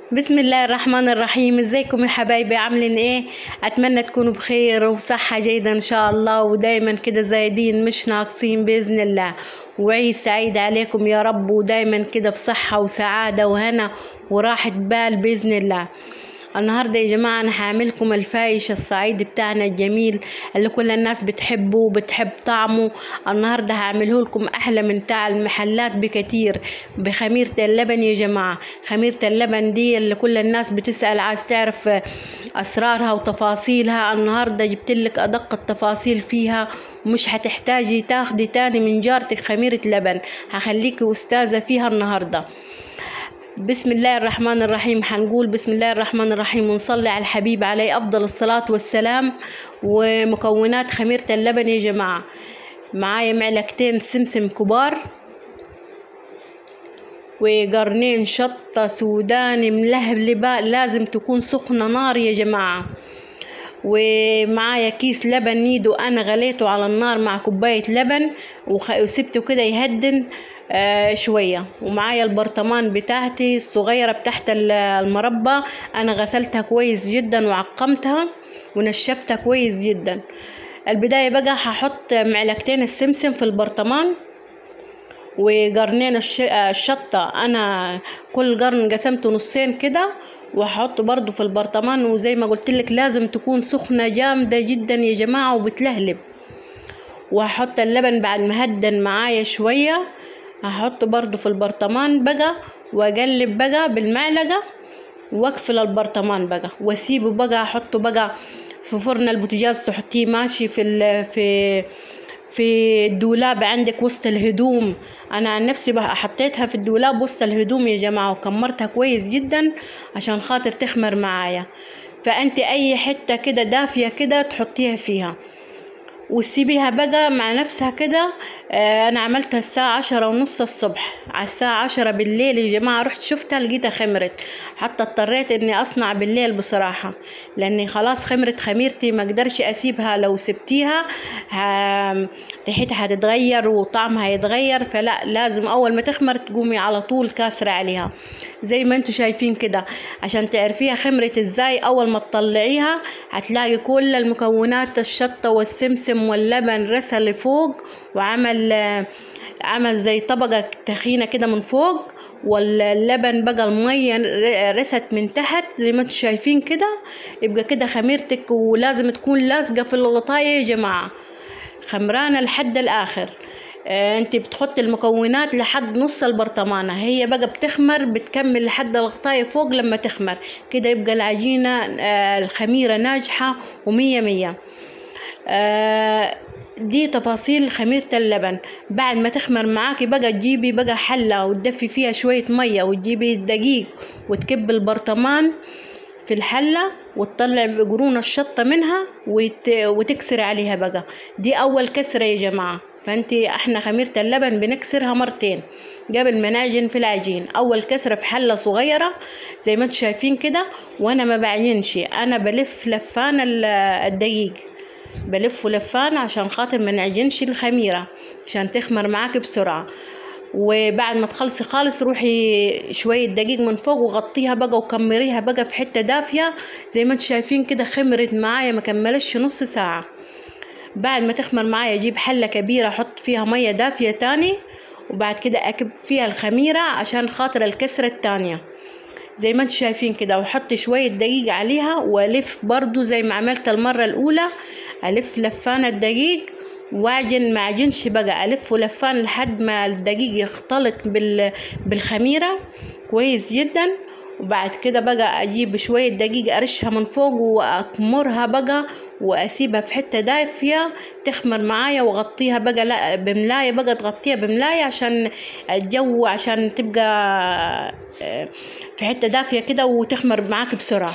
بسم الله الرحمن الرحيم ازيكم يا حبايبي عاملين ايه اتمنى تكونوا بخير وصحة جيدة ان شاء الله ودايما كده زايدين مش ناقصين باذن الله وعيد سعيد عليكم يا رب ودايما كده في صحة وسعادة وهنا وراحة بال باذن الله النهاردة يا جماعة أنا هعملكم الفايش الصعيدي بتاعنا الجميل اللي كل الناس بتحبه وبتحب طعمه النهاردة هعمله لكم أحلى من بتاع المحلات بكتير بخميرة اللبن يا جماعة خميرة اللبن دي اللي كل الناس بتسأل عايز تعرف أسرارها وتفاصيلها النهاردة جبتلك أدق التفاصيل فيها ومش هتحتاجي تاخدي تاني من جارتك خميرة لبن هخليكي أستاذة فيها النهاردة بسم الله الرحمن الرحيم حنقول بسم الله الرحمن الرحيم ونصلي على الحبيب عليه أفضل الصلاة والسلام ومكونات خميرة اللبن يا جماعة معايا معلقتين سمسم كبار وقرنين شطة سوداني ملهلبة لازم تكون سخنة نار يا جماعة ومعايا كيس لبن نيدو انا غليته على النار مع كوباية لبن وسبته كده يهدن آه شوية ومعايا البرطمان بتاعتي الصغيرة بتاعت المربى أنا غسلتها كويس جدا وعقمتها ونشفتها كويس جدا البداية بقى هحط معلقتين السمسم في البرطمان وقرنين الشطة أنا كل قرن قسمته نصين كده وهحطه برضو في البرطمان وزي ما قلت لك لازم تكون سخنة جامدة جدا يا جماعة وبتلهلب وهحط اللبن بعد ما هدن معايا شوية هحطه برضو في البرطمان بقى واقلب بقى بالمعلقة واقفل البرطمان بقى واسيبه بقى احطه بقى في فرن البوتاجاز تحطيه ماشي في ال في في الدولاب عندك وسط الهدوم انا عن نفسي بقى حطيتها في الدولاب وسط الهدوم يا جماعه وكمرتها كويس جدا عشان خاطر تخمر معايا فانت اي حته كده دافيه كده تحطيها فيها وتسيبيها بقى مع نفسها كده آه انا عملتها الساعة عشرة ونص الصبح على الساعة عشرة بالليل يا جماعة رحت شفتها لقيتها خمرت حتى اضطريت اني اصنع بالليل بصراحة لاني خلاص خمرت خميرتي ما اقدرش اسيبها لو سبتيها ريحتها هتتغير وطعمها هيتغير فلا لازم اول ما تخمر تقومي على طول كاسرة عليها زي ما انتوا شايفين كده عشان تعرفيها خمرت ازاي اول ما تطلعيها هتلاقي كل المكونات الشطة والسمسم واللبن رسى لفوق وعمل عمل زي طبقة تخينة كده من فوق واللبن بقى المية رست من تحت زي ما انتوا شايفين كده يبقى كده خميرتك ولازم تكون لازقة في الغطاية يا جماعة خمرانة لحد الآخر انت بتحط المكونات لحد نص البرطمانة هي بقى بتخمر بتكمل لحد الغطاية فوق لما تخمر كده يبقى العجينة الخميرة ناجحة ومية مية دي تفاصيل خميرة اللبن بعد ما تخمر معاكي بقى تجيبي بقى حلة وتدفي فيها شوية مية وتجيبي الدقيق وتكب البرطمان في الحلة وتطلع قرون الشطة منها وت... وتكسر عليها بقى دي أول كسرة يا جماعة فانت احنا خميرة اللبن بنكسرها مرتين قبل ما نعجن في العجين اول كسرة في حلة صغيرة زي ما انتم شايفين كده وانا ما بعجنش انا بلف لفان الدقيق بلفه لفان عشان خاطر ما نعجنش الخميرة عشان تخمر معاك بسرعة وبعد ما تخلصي خالص روحي شوية دقيق من فوق وغطيها بقى وكمريها بقى في حتة دافية زي ما انتم شايفين كده خمرت معايا ما كملش نص ساعة بعد ما تخمر معايا اجيب حلة كبيرة احط فيها مية دافية تاني وبعد كده اكب فيها الخميرة عشان خاطر الكسرة التانية زي ما انتم شايفين كده واحط شوية دقيق عليها والف برضو زي ما عملت المرة الاولى الف لفان الدقيق واعجن ما عجنش بقى الف لفان لحد ما الدقيق يختلط بال... بالخميرة كويس جدا وبعد كده بقى اجيب شوية دقيق ارشها من فوق واكمرها بقى واسيبها في حتة دافية تخمر معايا واغطيها بقى لا بملاية بقى تغطيها بملاية عشان الجو عشان تبقى في حتة دافية كده وتخمر معاك بسرعة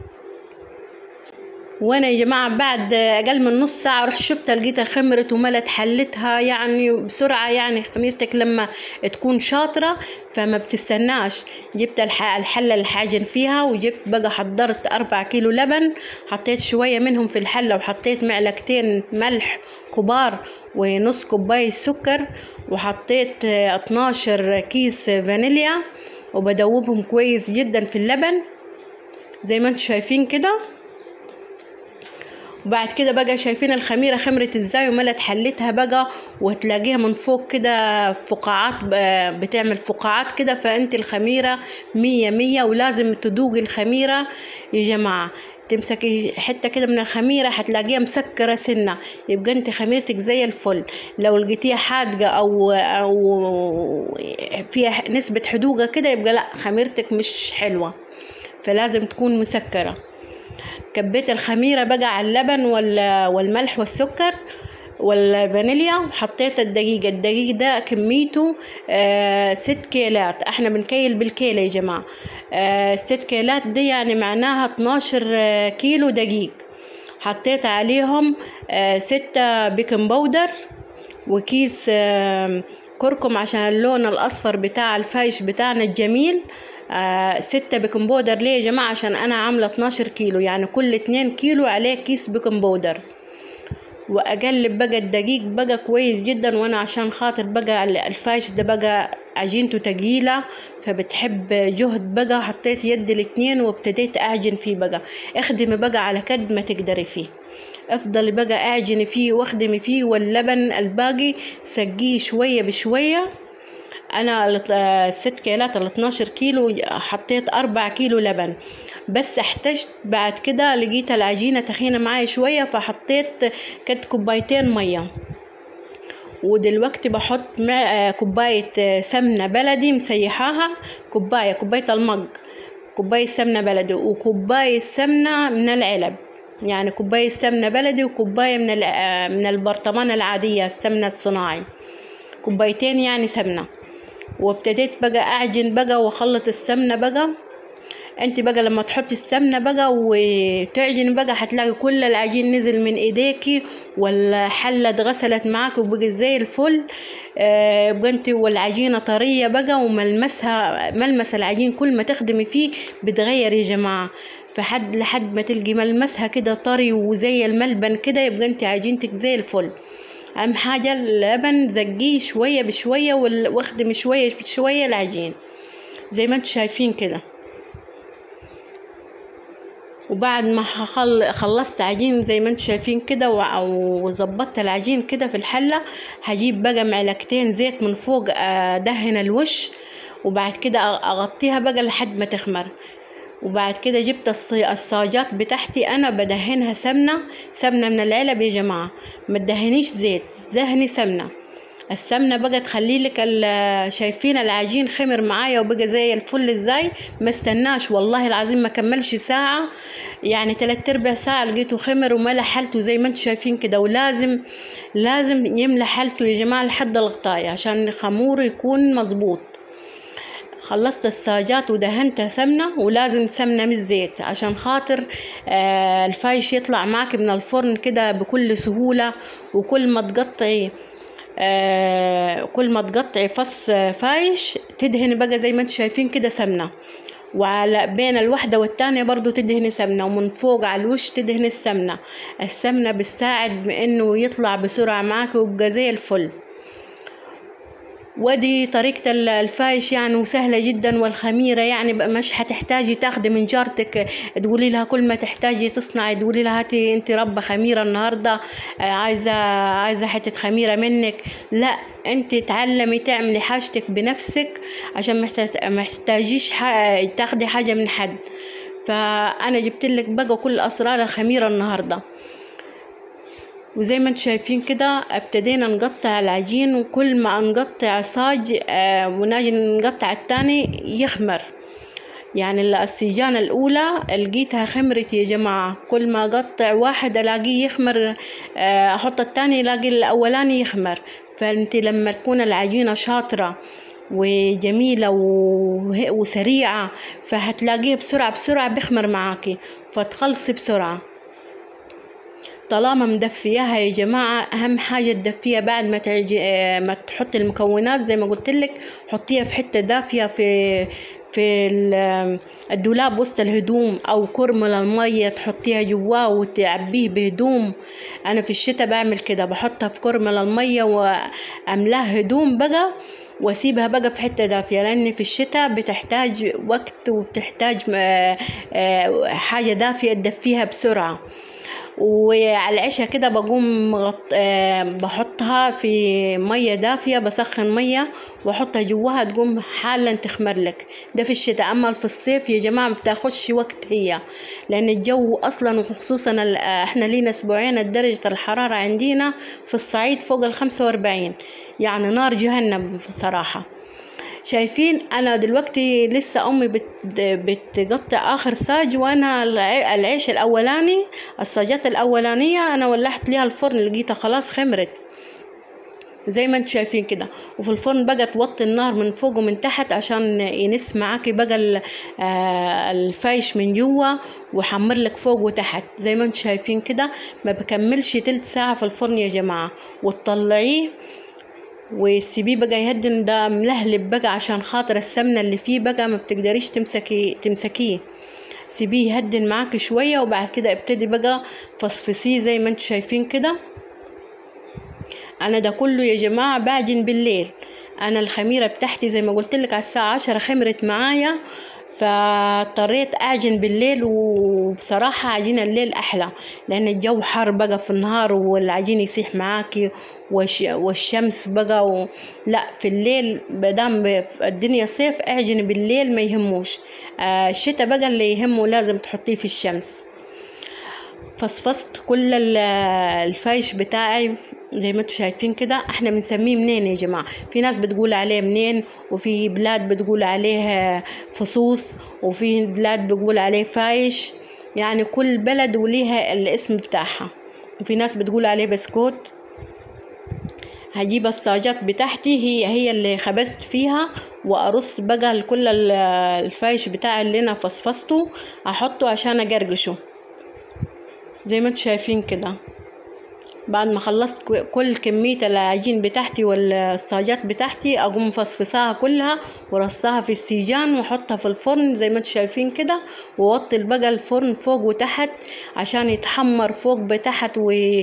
وانا يا جماعه بعد اقل من نص ساعه رحت شفتها لقيتها خمرت وملت حلتها يعني بسرعه يعني خميرتك لما تكون شاطره فما بتستناش جبت الحله اللي حاجن فيها وجبت بقى حضرت أربعة كيلو لبن حطيت شويه منهم في الحله وحطيت معلقتين ملح كبار ونص كوبايه سكر وحطيت 12 كيس فانيليا وبدوبهم كويس جدا في اللبن زي ما انتم شايفين كده وبعد كده بقى شايفين الخميرة خمرت ازاي وملت حلتها بقى وهتلاقيها من فوق كده فقاعات ب- بتعمل فقاعات كده فانت الخميرة مية مية ولازم تدوقي الخميرة يا جماعة تمسكي حتة كده من الخميرة هتلاقيها مسكرة سنة يبقى انت خميرتك زي الفل لو لقيتيها حادقة او او فيها نسبة حدوقة كده يبقى لا خميرتك مش حلوة فلازم تكون مسكرة كبيت الخميرة بقى على اللبن وال- والملح والسكر والفانيليا وحطيت الدقيق الدقيق ده كميته آه ست كيلات احنا بنكيل بالكيلة يا جماعة آه ست كيلات دي يعني معناها 12 آه، كيلو دقيق حطيت عليهم آه ستة بيكنج باودر وكيس آه كركم عشان اللون الأصفر بتاع الفايش بتاعنا الجميل آه ستة بيكنج باودر ليه يا جماعة عشان أنا عاملة 12 كيلو يعني كل اتنين كيلو عليه كيس بيكنج باودر واقلب بقى الدقيق بقى كويس جدا وانا عشان خاطر بقى الفاش ده بقى عجينته تقيلة فبتحب جهد بقى حطيت يدي الاتنين وابتديت اعجن فيه بقى اخدمي بقى على قد ما تقدري فيه افضلي بقى اعجني فيه واخدمي فيه واللبن الباقي سقيه شوية بشوية انا ال- آه، الست كيلات ال 12 كيلو حطيت أربع كيلو لبن بس احتجت بعد كده لقيت العجينة تخينة معايا شوية فحطيت كد كوبايتين مية ودلوقتي بحط مع آه، كوباية آه، سمنة بلدي مسيحاها كوباية كوباية المج كوباية سمنة بلدي وكوباية سمنة من العلب يعني كوباية سمنة بلدي وكوباية من ال- آه، من البرطمان العادية السمنة الصناعي كوبايتين يعني سمنة وابتديت بقى اعجن بقى واخلط السمنة بقى انت بقى لما تحطي السمنة بقى وتعجن بقى هتلاقي كل العجين نزل من ايديكي والحلة اتغسلت معاك وبقى زي الفل آه، يبقى انت والعجينة طرية بقى وملمسها ملمس العجين كل ما تخدمي فيه بتغير يا جماعة فحد لحد ما تلقي ملمسها كده طري وزي الملبن كده يبقى انت عجينتك زي الفل اهم حاجة اللبن زقيه شوية بشوية وال- واخدمي شوية بشوية العجين زي ما انتم شايفين كده وبعد ما هخل- خلصت عجين زي ما انتم شايفين كده وع- وظبطت العجين كده في الحلة هجيب بقى معلقتين زيت من فوق ادهن الوش وبعد كده أ- اغطيها بقى لحد ما تخمر وبعد كده جبت الص- الصاجات بتاعتي انا بدهنها سمنة سمنة من العلب يا جماعة ما تدهنيش زيت دهني سمنة السمنة بقى تخلي لك ال- شايفين العجين خمر معايا وبقى زي الفل ازاي ما استناش والله العظيم ما كملش ساعة يعني تلات ارباع ساعة لقيته خمر وملا حالته زي ما انتم شايفين كده ولازم لازم يملى حالته يا جماعة لحد الغطاية عشان خموره يكون مظبوط خلصت الساجات ودهنتها سمنة ولازم سمنة مش زيت عشان خاطر آه الفايش يطلع معك من الفرن كده بكل سهولة وكل ما تقطعي آه كل ما تقطعي فص فايش تدهني بقى زي ما انتم شايفين كده سمنة وعلى بين الواحدة والتانية برضو تدهني سمنة ومن فوق على الوش تدهني السمنة السمنة بتساعد بانه يطلع بسرعة معاك ويبقى زي الفل ودي طريقة ال- الفايش يعني وسهلة جدا والخميرة يعني بقى مش هتحتاجي تاخدي من جارتك تقولي لها كل ما تحتاجي تصنعي تقولي لها هاتي انت ربة خميرة النهاردة آه، عايزة عايزة حتة خميرة منك لا انت تعلمي تعملي حاجتك بنفسك عشان محتاج- محتاجيش ح- تاخدي حاجة من حد فانا جبت لك بقى كل اسرار الخميرة النهارده وزي ما انتم شايفين كده ابتدينا نقطع العجين وكل ما نقطع صاج آه ونجي نقطع التاني يخمر يعني السيجانة الأولى لقيتها خمرت يا جماعة كل ما أقطع واحد ألاقيه يخمر آه، أحط التاني ألاقي الأولاني يخمر فأنت لما تكون العجينة شاطرة وجميلة وه- وسريعة فهتلاقيه بسرعة بسرعة بيخمر معاكي فتخلصي بسرعة طالما مدفياها يا جماعة أهم حاجة تدفيها بعد ما تعجي آه، ما تحطي المكونات زي ما قلت لك حطيها في حتة دافية في في ال- الدولاب وسط الهدوم أو كرمل المية تحطيها جواه وتعبيه بهدوم أنا في الشتاء بعمل كده بحطها في كرمل المية وأملاه هدوم بقى واسيبها بقى في حته دافيه لان في الشتاء بتحتاج وقت وبتحتاج آه، آه، حاجه دافيه تدفيها بسرعه وعلى العشاء كده بقوم مغط... آه بحطها في مية دافية بسخن مية واحطها جواها تقوم حالا تخمر لك ده في الشتاء اما في الصيف يا جماعة ما بتاخدش وقت هي لان الجو اصلا وخصوصا ال- آه، احنا لينا اسبوعين درجة الحرارة عندنا في الصعيد فوق الخمسة واربعين يعني نار جهنم بصراحة شايفين انا دلوقتي لسه امي بت بتقطع اخر صاج وانا الع- العيش الاولاني الصاجات الاولانيه انا ولعت ليها الفرن لقيتها خلاص خمرت زي ما انتم شايفين كده وفي الفرن بقى توطي النار من فوق ومن تحت عشان ينس معاكي بقى ال- آه، الفايش من جوا وحمر لك فوق وتحت زي ما انتم شايفين كده ما بكملش تلت ساعة في الفرن يا جماعة وتطلعيه وتسيبيه بقى يهدن ده ملهلب بقى عشان خاطر السمنة اللي فيه بقى ما بتقدريش تمسكي تمسكيه سيبيه يهدن معاك شوية وبعد كده ابتدي بقى فصفصيه زي ما انتم شايفين كده انا ده كله يا جماعه بعجن بالليل انا الخميره بتاعتي زي ما قلت لك على الساعه عشرة خمرت معايا فاضطريت اعجن بالليل وبصراحه عجين الليل احلى لان الجو حر بقى في النهار والعجين يسيح معاكي والش... والشمس بقى و... لا في الليل بدام ب- الدنيا صيف اعجن بالليل ما يهموش آه الشتا بقى اللي يهمه لازم تحطيه في الشمس فصفصت كل ال- الفايش بتاعي زي ما انتم شايفين كده احنا بنسميه منين يا جماعة في ناس بتقول عليه منين وفي بلاد بتقول عليه فصوص وفي بلاد بتقول عليه فايش يعني كل بلد وليها الاسم بتاعها وفي ناس بتقول عليه بسكوت هجيب الصاجات بتاعتي هي هي اللي خبزت فيها وارص بقى كل ال- الفايش بتاعي اللي انا فصفصته احطه عشان اجرجشه زي ما انتم شايفين كده بعد ما خلصت ك- كل كمية العجين بتاعتي والصاجات بتاعتي أقوم فصفصاها كلها ورصاها في السيجان وأحطها في الفرن زي ما انتم شايفين كده ووطي بقى الفرن فوق وتحت عشان يتحمر فوق بتحت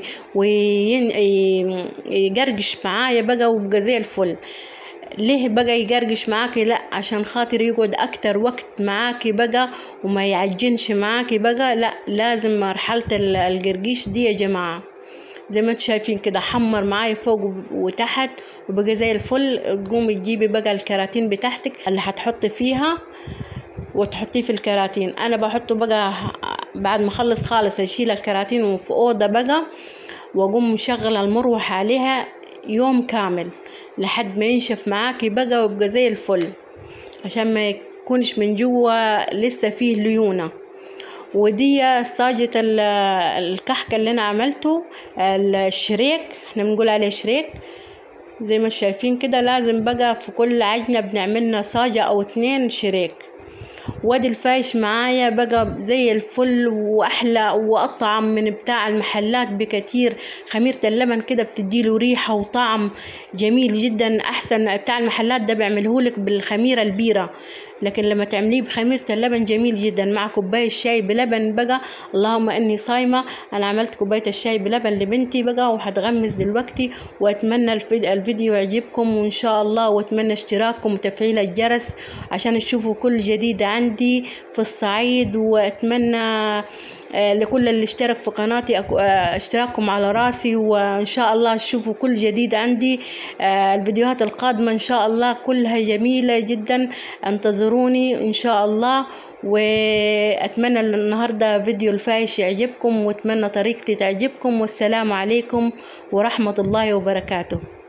ويجرجش معايا بقى ويبقى زي الفل ليه بقى يجرجش معاكي لا عشان خاطر يقعد اكتر وقت معاكي بقى وما يعجنش معاكي بقى لا لازم مرحلة ال- الجرجيش دي يا جماعة زي ما انتم شايفين كده حمر معايا فوق وب- وتحت وبقى زي الفل تقومي تجيبي بقى الكراتين بتاعتك اللي هتحطي فيها وتحطيه في الكراتين انا بحطه بقى بعد ما اخلص خالص اشيل الكراتين وفي اوضه بقى واقوم مشغله المروحه عليها يوم كامل لحد ما ينشف معاكي بقى ويبقى زي الفل عشان ما يكونش من جوا لسه فيه ليونه ودي صاجة ال- الكحك اللي انا عملته الشريك احنا بنقول عليه شريك زي ما شايفين كده لازم بقى في كل عجنة بنعملنا صاجة او اتنين شريك وادي الفايش معايا بقى زي الفل واحلى واطعم من بتاع المحلات بكتير خميرة اللبن كده بتديله ريحة وطعم جميل جدا احسن بتاع المحلات ده بيعملهولك بالخميرة البيرة لكن لما تعمليه بخميرة اللبن جميل جدا مع كوباية شاي بلبن بقى اللهم اني صايمة انا عملت كوباية الشاي بلبن لبنتي بقى وهتغمس دلوقتي واتمنى الفيد- الفيديو يعجبكم وان شاء الله واتمنى اشتراككم وتفعيل الجرس عشان تشوفوا كل جديد عندي في الصعيد واتمنى آه، لكل اللي اشترك في قناتي أك- آه، اشتراككم على راسي وان شاء الله تشوفوا كل جديد عندي آه، الفيديوهات القادمة ان شاء الله كلها جميلة جدا انتظروني ان شاء الله واتمنى ان النهاردة فيديو الفايش يعجبكم واتمنى طريقتي تعجبكم والسلام عليكم ورحمة الله وبركاته